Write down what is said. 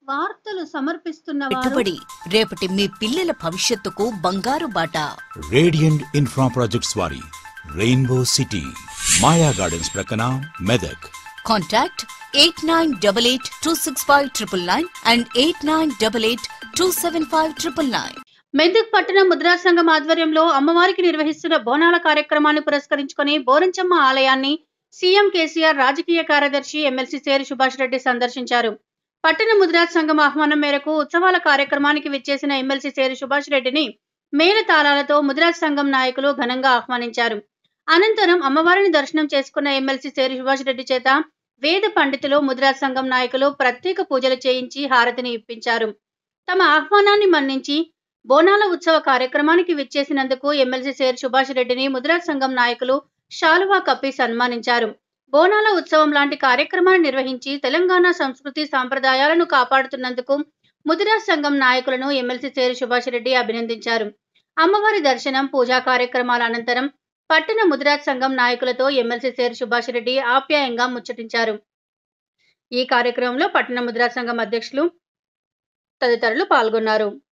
వార్తలు సమర్పిస్తున్న వారు పెట్టుబడి రేపటి మీ పిల్లల భవిష్యత్తుకు బంగారు బాట రేడియంట్ ఇన్ఫ్రా ప్రాజెక్ట్స్ వారి రెయిన్బో సిటీ మాయా గార్డెన్స్ ప్రక్కన Medak contact eight nine double eight two six five triple nine and eight nine double eight two seven five triple nine Medak పట్టణ ముద్రా సంఘం ఆధ్వర్యంలో అమ్మవారికి నిర్వహిస్తున్న బోనాల కార్యక్రమాన్ని పురస్కరించుకొని బోరంచమ్మ ఆలయాన్ని సీఎం కేసీఆర్ రాజకీయ కార్యదర్శి ఎమ్మెల్సీ సేరు సుభాష్ రెడ్డి సందర్శించారు పట్టణ ముద్రా సంఘం ఆహ్వానం మేరకు ఉత్సవాల కార్యక్రమానికి విచ్చేసిన ఎమ్మెల్సీ సేరు సుభాష్ రెడ్డిని మేళ తాళాలతో ముద్రాజ్ సంఘం నాయకులు ఘనంగా ఆహ్వానించారు అనంతరం అమ్మవారిని దర్శనం చేసుకున్న ఎమ్మెల్సీ సేరు సుభాష్ రెడ్డి చేత వేద పండితులు ముద్రాజ్ సంఘం నాయకులు ప్రత్యేక పూజలు చేయించి హారతిని ఇప్పించారు తమ ఆహ్వానాన్ని మన్నించి బోనాల ఉత్సవ కార్యక్రమానికి విచ్చేసినందుకు ఎమ్మెల్సీ సేర్ సుభాష్ రెడ్డిని ముద్రాజ్ సంఘం నాయకులు శాలువా కప్పి సన్మానించారు బోనాల ఉత్సవం లాంటి కార్యక్రమాన్ని నిర్వహించి తెలంగాణ సంస్కృతి సాంప్రదాయాలను కాపాడుతున్నందుకు ముదిరాజ్ సంఘం నాయకులను ఎమ్మెల్సీ సేరు సుభాష్ రెడ్డి అభినందించారు అమ్మవారి దర్శనం పూజా కార్యక్రమాల అనంతరం పట్టణ ముదిరాజ్ సంఘం నాయకులతో ఎమ్మెల్సీ సేరు సుభాష్ రెడ్డి ఆప్యాయంగా ముచ్చటించారు ఈ కార్యక్రమంలో పట్టణ ముదిరాజ్ సంఘం అధ్యక్షులు తదితరులు పాల్గొన్నారు